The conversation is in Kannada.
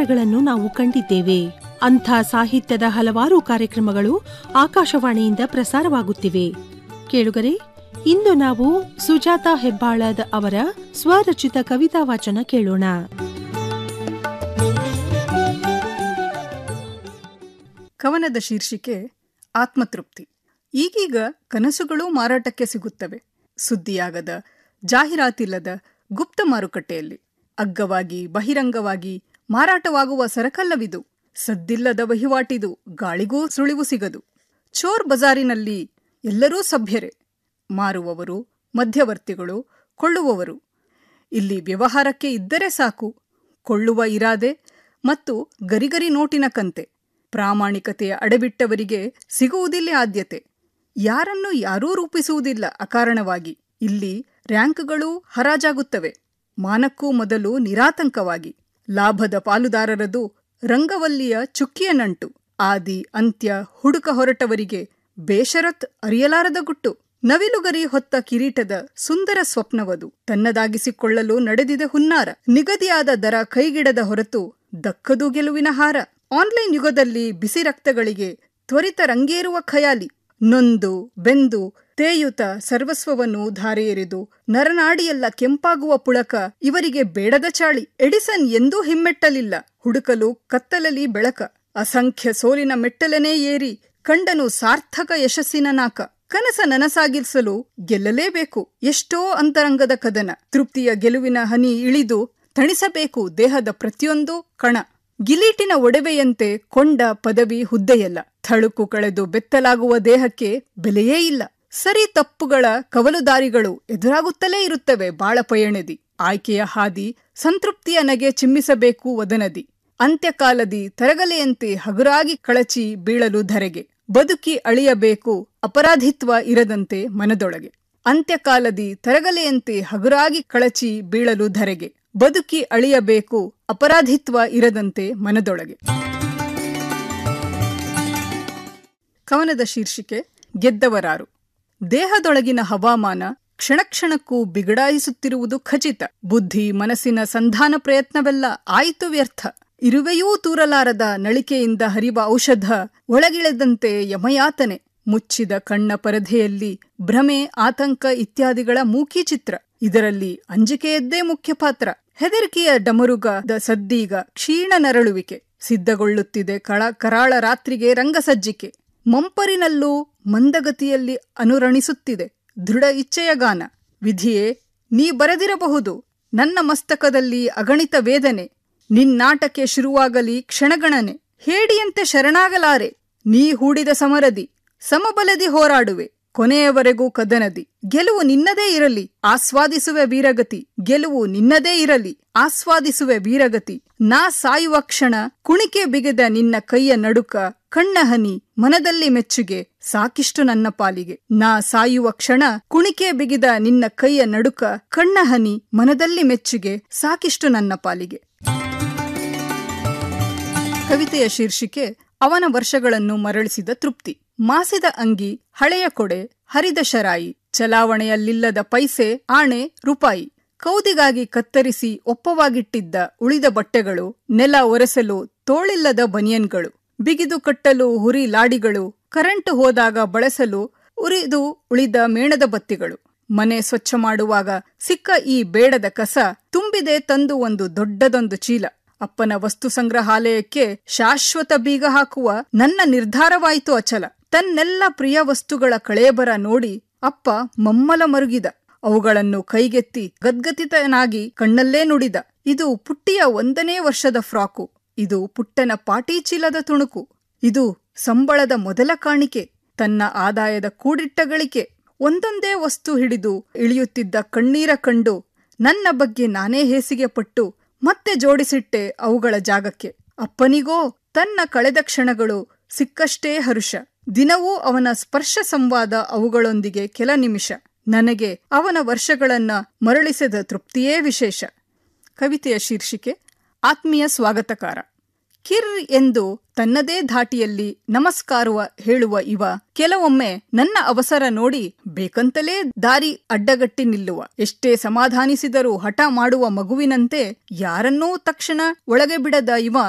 ಪ್ರಕಾರಗಳನ್ನು ನಾವು ಕಂಡಿದ್ದೇವೆ ಅಂಥ ಸಾಹಿತ್ಯದ ಹಲವಾರು ಕಾರ್ಯಕ್ರಮಗಳು ಆಕಾಶವಾಣಿಯಿಂದ ಪ್ರಸಾರವಾಗುತ್ತಿವೆ ಕೇಳುಗರೆ ಇಂದು ನಾವು ಸುಜಾತ ಹೆಬ್ಬಾಳದ್ ಅವರ ಸ್ವರಚಿತ ಕವಿತಾ ವಾಚನ ಕೇಳೋಣ ಕವನದ ಶೀರ್ಷಿಕೆ ಆತ್ಮತೃಪ್ತಿ ಈಗೀಗ ಕನಸುಗಳು ಮಾರಾಟಕ್ಕೆ ಸಿಗುತ್ತವೆ ಸುದ್ದಿಯಾಗದ ಜಾಹೀರಾತಿಲ್ಲದ ಗುಪ್ತ ಮಾರುಕಟ್ಟೆಯಲ್ಲಿ ಅಗ್ಗವಾಗಿ ಬಹಿರಂಗವಾಗಿ ಮಾರಾಟವಾಗುವ ಸರಕಲ್ಲವಿದು ಸದ್ದಿಲ್ಲದ ವಹಿವಾಟಿದು ಗಾಳಿಗೂ ಸುಳಿವು ಸಿಗದು ಚೋರ್ ಬಜಾರಿನಲ್ಲಿ ಎಲ್ಲರೂ ಸಭ್ಯರೇ ಮಾರುವವರು ಮಧ್ಯವರ್ತಿಗಳು ಕೊಳ್ಳುವವರು ಇಲ್ಲಿ ವ್ಯವಹಾರಕ್ಕೆ ಇದ್ದರೆ ಸಾಕು ಕೊಳ್ಳುವ ಇರಾದೆ ಮತ್ತು ಗರಿಗರಿ ನೋಟಿನ ಕಂತೆ ಪ್ರಾಮಾಣಿಕತೆಯ ಅಡಬಿಟ್ಟವರಿಗೆ ಸಿಗುವುದಿಲ್ಲ ಆದ್ಯತೆ ಯಾರನ್ನು ಯಾರೂ ರೂಪಿಸುವುದಿಲ್ಲ ಅಕಾರಣವಾಗಿ ಇಲ್ಲಿ ರ್ಯಾಂಕ್ಗಳು ಹರಾಜಾಗುತ್ತವೆ ಮಾನಕ್ಕೂ ಮೊದಲು ನಿರಾತಂಕವಾಗಿ ಲಾಭದ ಪಾಲುದಾರರದು ರಂಗವಲ್ಲಿಯ ಚುಕ್ಕಿಯ ನಂಟು ಆದಿ ಅಂತ್ಯ ಹುಡುಕ ಹೊರಟವರಿಗೆ ಬೇಷರತ್ ಅರಿಯಲಾರದ ಗುಟ್ಟು ನವಿಲುಗರಿ ಹೊತ್ತ ಕಿರೀಟದ ಸುಂದರ ಸ್ವಪ್ನವದು ತನ್ನದಾಗಿಸಿಕೊಳ್ಳಲು ನಡೆದಿದೆ ಹುನ್ನಾರ ನಿಗದಿಯಾದ ದರ ಕೈಗಿಡದ ಹೊರತು ದಕ್ಕದು ಗೆಲುವಿನ ಹಾರ ಆನ್ಲೈನ್ ಯುಗದಲ್ಲಿ ಬಿಸಿ ರಕ್ತಗಳಿಗೆ ತ್ವರಿತ ರಂಗೇರುವ ಖಯಾಲಿ ನೊಂದು ಬೆಂದು ತೇಯುತ ಸರ್ವಸ್ವವನ್ನು ಧಾರೆ ಎರೆದು ನರನಾಡಿಯೆಲ್ಲ ಕೆಂಪಾಗುವ ಪುಳಕ ಇವರಿಗೆ ಬೇಡದ ಚಾಳಿ ಎಡಿಸನ್ ಎಂದೂ ಹಿಮ್ಮೆಟ್ಟಲಿಲ್ಲ ಹುಡುಕಲು ಕತ್ತಲಲಿ ಬೆಳಕ ಅಸಂಖ್ಯ ಸೋಲಿನ ಮೆಟ್ಟಲನೇ ಏರಿ ಕಂಡನು ಸಾರ್ಥಕ ಯಶಸ್ಸಿನ ನಾಕ ಕನಸ ನನಸಾಗಿಸಲು ಗೆಲ್ಲಲೇಬೇಕು ಎಷ್ಟೋ ಅಂತರಂಗದ ಕದನ ತೃಪ್ತಿಯ ಗೆಲುವಿನ ಹನಿ ಇಳಿದು ತಣಿಸಬೇಕು ದೇಹದ ಪ್ರತಿಯೊಂದು ಕಣ ಗಿಲೀಟಿನ ಒಡವೆಯಂತೆ ಕೊಂಡ ಪದವಿ ಹುದ್ದೆಯಲ್ಲ ಥಳುಕು ಕಳೆದು ಬೆತ್ತಲಾಗುವ ದೇಹಕ್ಕೆ ಬೆಲೆಯೇ ಇಲ್ಲ ಸರಿ ತಪ್ಪುಗಳ ಕವಲುದಾರಿಗಳು ಎದುರಾಗುತ್ತಲೇ ಇರುತ್ತವೆ ಬಾಳ ಪಯಣದಿ ಆಯ್ಕೆಯ ಹಾದಿ ಸಂತೃಪ್ತಿಯ ನಗೆ ಚಿಮ್ಮಿಸಬೇಕು ವದನದಿ ಅಂತ್ಯಕಾಲದಿ ತರಗಲೆಯಂತೆ ಹಗುರಾಗಿ ಕಳಚಿ ಬೀಳಲು ಧರೆಗೆ ಬದುಕಿ ಅಳಿಯಬೇಕು ಅಪರಾಧಿತ್ವ ಇರದಂತೆ ಮನದೊಳಗೆ ಅಂತ್ಯಕಾಲದಿ ತರಗಲೆಯಂತೆ ಹಗುರಾಗಿ ಕಳಚಿ ಬೀಳಲು ಧರೆಗೆ ಬದುಕಿ ಅಳಿಯಬೇಕು ಅಪರಾಧಿತ್ವ ಇರದಂತೆ ಮನದೊಳಗೆ ಕವನದ ಶೀರ್ಷಿಕೆ ಗೆದ್ದವರಾರು ದೇಹದೊಳಗಿನ ಹವಾಮಾನ ಕ್ಷಣಕ್ಷಣಕ್ಕೂ ಬಿಗಡಾಯಿಸುತ್ತಿರುವುದು ಖಚಿತ ಬುದ್ಧಿ ಮನಸ್ಸಿನ ಸಂಧಾನ ಪ್ರಯತ್ನವೆಲ್ಲ ಆಯಿತು ವ್ಯರ್ಥ ಇರುವೆಯೂ ತೂರಲಾರದ ನಳಿಕೆಯಿಂದ ಹರಿವ ಔಷಧ ಒಳಗಿಳೆದಂತೆ ಯಮಯಾತನೆ ಮುಚ್ಚಿದ ಕಣ್ಣ ಪರದೆಯಲ್ಲಿ ಭ್ರಮೆ ಆತಂಕ ಇತ್ಯಾದಿಗಳ ಮೂಕಿ ಚಿತ್ರ ಇದರಲ್ಲಿ ಅಂಜಿಕೆಯದ್ದೇ ಮುಖ್ಯ ಪಾತ್ರ ಹೆದರಿಕೆಯ ಡಮರುಗದ ಸದ್ದೀಗ ಕ್ಷೀಣ ನರಳುವಿಕೆ ಸಿದ್ಧಗೊಳ್ಳುತ್ತಿದೆ ಕಳ ಕರಾಳ ರಾತ್ರಿಗೆ ರಂಗಸಜ್ಜಿಕೆ ಮಂಪರಿನಲ್ಲೂ ಮಂದಗತಿಯಲ್ಲಿ ಅನುರಣಿಸುತ್ತಿದೆ ದೃಢ ಇಚ್ಛೆಯ ಗಾನ ವಿಧಿಯೇ ನೀ ಬರೆದಿರಬಹುದು ನನ್ನ ಮಸ್ತಕದಲ್ಲಿ ಅಗಣಿತ ವೇದನೆ ನಿನ್ನಾಟಕ್ಕೆ ಶುರುವಾಗಲಿ ಕ್ಷಣಗಣನೆ ಹೇಡಿಯಂತೆ ಶರಣಾಗಲಾರೆ ನೀ ಹೂಡಿದ ಸಮರದಿ ಸಮಬಲದಿ ಹೋರಾಡುವೆ ಕೊನೆಯವರೆಗೂ ಕದನದಿ ಗೆಲುವು ನಿನ್ನದೇ ಇರಲಿ ಆಸ್ವಾದಿಸುವೆ ವೀರಗತಿ ಗೆಲುವು ನಿನ್ನದೇ ಇರಲಿ ಆಸ್ವಾದಿಸುವೆ ವೀರಗತಿ ನಾ ಸಾಯುವ ಕ್ಷಣ ಕುಣಿಕೆ ಬಿಗಿದ ನಿನ್ನ ಕೈಯ ನಡುಕ ಕಣ್ಣ ಹನಿ ಮನದಲ್ಲಿ ಮೆಚ್ಚುಗೆ ಸಾಕಿಷ್ಟು ನನ್ನ ಪಾಲಿಗೆ ನಾ ಸಾಯುವ ಕ್ಷಣ ಕುಣಿಕೆ ಬಿಗಿದ ನಿನ್ನ ಕೈಯ ನಡುಕ ಕಣ್ಣ ಹನಿ ಮನದಲ್ಲಿ ಮೆಚ್ಚುಗೆ ಸಾಕಿಷ್ಟು ನನ್ನ ಪಾಲಿಗೆ ಕವಿತೆಯ ಶೀರ್ಷಿಕೆ ಅವನ ವರ್ಷಗಳನ್ನು ಮರಳಿಸಿದ ತೃಪ್ತಿ ಮಾಸಿದ ಅಂಗಿ ಹಳೆಯ ಕೊಡೆ ಹರಿದ ಶರಾಯಿ ಚಲಾವಣೆಯಲ್ಲಿಲ್ಲದ ಪೈಸೆ ಆಣೆ ರೂಪಾಯಿ ಕೌದಿಗಾಗಿ ಕತ್ತರಿಸಿ ಒಪ್ಪವಾಗಿಟ್ಟಿದ್ದ ಉಳಿದ ಬಟ್ಟೆಗಳು ನೆಲ ಒರೆಸಲು ತೋಳಿಲ್ಲದ ಬನಿಯನ್ಗಳು ಬಿಗಿದು ಕಟ್ಟಲು ಹುರಿ ಲಾಡಿಗಳು ಕರೆಂಟ್ ಹೋದಾಗ ಬಳಸಲು ಉರಿದು ಉಳಿದ ಮೇಣದ ಬತ್ತಿಗಳು ಮನೆ ಸ್ವಚ್ಛ ಮಾಡುವಾಗ ಸಿಕ್ಕ ಈ ಬೇಡದ ಕಸ ತುಂಬಿದೆ ತಂದು ಒಂದು ದೊಡ್ಡದೊಂದು ಚೀಲ ಅಪ್ಪನ ವಸ್ತು ಸಂಗ್ರಹಾಲಯಕ್ಕೆ ಶಾಶ್ವತ ಬೀಗ ಹಾಕುವ ನನ್ನ ನಿರ್ಧಾರವಾಯಿತು ಅಚಲ ತನ್ನೆಲ್ಲ ಪ್ರಿಯ ವಸ್ತುಗಳ ಕಳೇಬರ ನೋಡಿ ಅಪ್ಪ ಮಮ್ಮಲ ಮರುಗಿದ ಅವುಗಳನ್ನು ಕೈಗೆತ್ತಿ ಗದ್ಗತಿತನಾಗಿ ಕಣ್ಣಲ್ಲೇ ನುಡಿದ ಇದು ಪುಟ್ಟಿಯ ಒಂದನೇ ವರ್ಷದ ಫ್ರಾಕು ಇದು ಪುಟ್ಟನ ಪಾಟಿ ಚೀಲದ ತುಣುಕು ಇದು ಸಂಬಳದ ಮೊದಲ ಕಾಣಿಕೆ ತನ್ನ ಆದಾಯದ ಕೂಡಿಟ್ಟ ಗಳಿಕೆ ಒಂದೊಂದೇ ವಸ್ತು ಹಿಡಿದು ಇಳಿಯುತ್ತಿದ್ದ ಕಣ್ಣೀರ ಕಂಡು ನನ್ನ ಬಗ್ಗೆ ನಾನೇ ಹೇಸಿಗೆ ಪಟ್ಟು ಮತ್ತೆ ಜೋಡಿಸಿಟ್ಟೆ ಅವುಗಳ ಜಾಗಕ್ಕೆ ಅಪ್ಪನಿಗೋ ತನ್ನ ಕಳೆದ ಕ್ಷಣಗಳು ಸಿಕ್ಕಷ್ಟೇ ಹರುಷ ದಿನವೂ ಅವನ ಸ್ಪರ್ಶ ಸಂವಾದ ಅವುಗಳೊಂದಿಗೆ ಕೆಲ ನಿಮಿಷ ನನಗೆ ಅವನ ವರ್ಷಗಳನ್ನ ಮರಳಿಸಿದ ತೃಪ್ತಿಯೇ ವಿಶೇಷ ಕವಿತೆಯ ಶೀರ್ಷಿಕೆ ಆತ್ಮೀಯ ಸ್ವಾಗತಕಾರ ಕಿರ್ ಎಂದು ತನ್ನದೇ ಧಾಟಿಯಲ್ಲಿ ನಮಸ್ಕಾರವ ಹೇಳುವ ಇವ ಕೆಲವೊಮ್ಮೆ ನನ್ನ ಅವಸರ ನೋಡಿ ಬೇಕಂತಲೇ ದಾರಿ ಅಡ್ಡಗಟ್ಟಿ ನಿಲ್ಲುವ ಎಷ್ಟೇ ಸಮಾಧಾನಿಸಿದರೂ ಹಠ ಮಾಡುವ ಮಗುವಿನಂತೆ ಯಾರನ್ನೂ ತಕ್ಷಣ ಒಳಗೆ ಬಿಡದ ಇವ